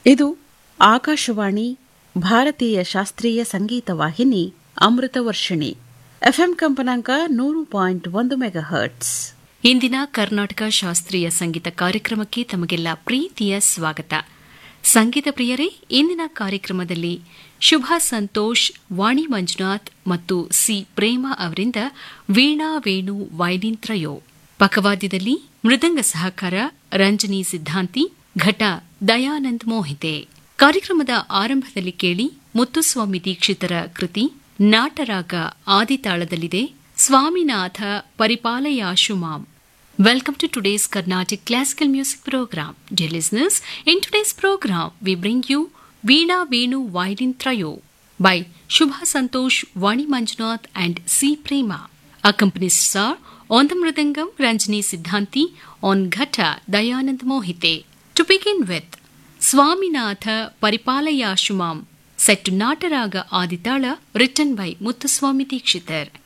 ಇದು ಆಕಾಶವಾಣಿ ಭಾರತೀಯ ಶಾಸ್ತ್ರೀಯ ಸಂಗೀತ ವಾಹಿನಿ ಅಮೃತ ವರ್ಷಿಣಿ ಎಫ್ಎಂ ಕಂಪನಾಂಕ ನೂರು ಪಾಯಿಂಟ್ ಒಂದು ಮೆಗಾ ಹರ್ಟ್ಸ್ ಇಂದಿನ ಕರ್ನಾಟಕ ಶಾಸ್ತ್ರೀಯ ಸಂಗೀತ ಕಾರ್ಯಕ್ರಮಕ್ಕೆ ತಮಗೆಲ್ಲ ಪ್ರೀತಿಯ ಸ್ವಾಗತ ಸಂಗೀತ ಪ್ರಿಯರೇ ಇಂದಿನ ಕಾರ್ಯಕ್ರಮದಲ್ಲಿ ಶುಭ ಸಂತೋಷ್ ವಾಣಿ ಮಂಜುನಾಥ್ ಮತ್ತು ಸಿ ಪ್ರೇಮ ಅವರಿಂದ ವೀಣಾ ವೇಣು ವೈಲಿನ್ ತ್ರಯೋ ಪಕವಾದ್ಯದಲ್ಲಿ ಮೃದಂಗ ಸಹಕಾರ ರಂಜನಿ ಸಿದ್ಧಾಂತಿ ಘಟ ದಯಾನಂದ್ ಮೋಹಿತೆ ಕಾರ್ಯಕ್ರಮದ ಆರಂಭದಲ್ಲಿ ಕೇಳಿ ಮುತ್ತುಸ್ವಾಮಿ ದೀಕ್ಷಿತರ ಕೃತಿ ನಾಟರಾಗ ಆದಿತಾಳದಲ್ಲಿದೆ ಸ್ವಾಮಿನಾಥ ಪರಿಪಾಲಯಾಶು ಮಾಂ Welcome to today's Carnatic Classical Music Program. Dear listeners, in today's program, we bring you Veena Venu Violin Trayo by Shubha Santosh Vani Manjunath and C. Prema. Accompanists are on the Mridangam Ranjani Siddhanti, on Ghata Dayanand Mohite. To begin with, Swaminatha Paripalayashumam, set to Nataraga Aditala, written by Muthuswami Dikshitar.